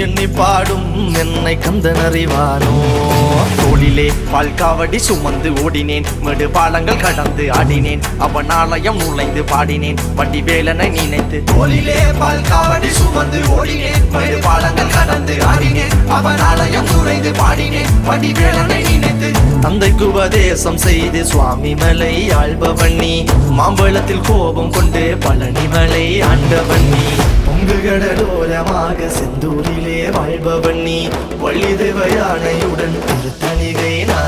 எண்ணி பாடும் என்னை கந்தன் அறிவானோ தோளிலே பால் காவடி சுமந்து ஓடினேன் மேடு பாலங்கள் கடந்து ஆடினேன் அவன் ஆலயம் நுழைந்து பாடினேன் வண்டி வேலனை நினைத்து தோளிலே பால் காவடி சுமந்து ஓடினேன் மேடு பாலங்கள் கடந்து ஆடினேன் அவன் ஆலயம் நுழைந்து பாடினேன் வண்டி வேலனை நினைத்து தந்தைக்கு உபதேசம் செய்து சுவாமி மலை ஆள்பவன் நீ மாம்பழத்தில் கோபம் கொண்டு பழனி மலை ஆண்டவன் நீ பொங்கு கடலோரமாக செந்தூரிலே வாழ்பவன் நீ வள்ளி தேவ யானையுடன் திருத்தணிகை நான்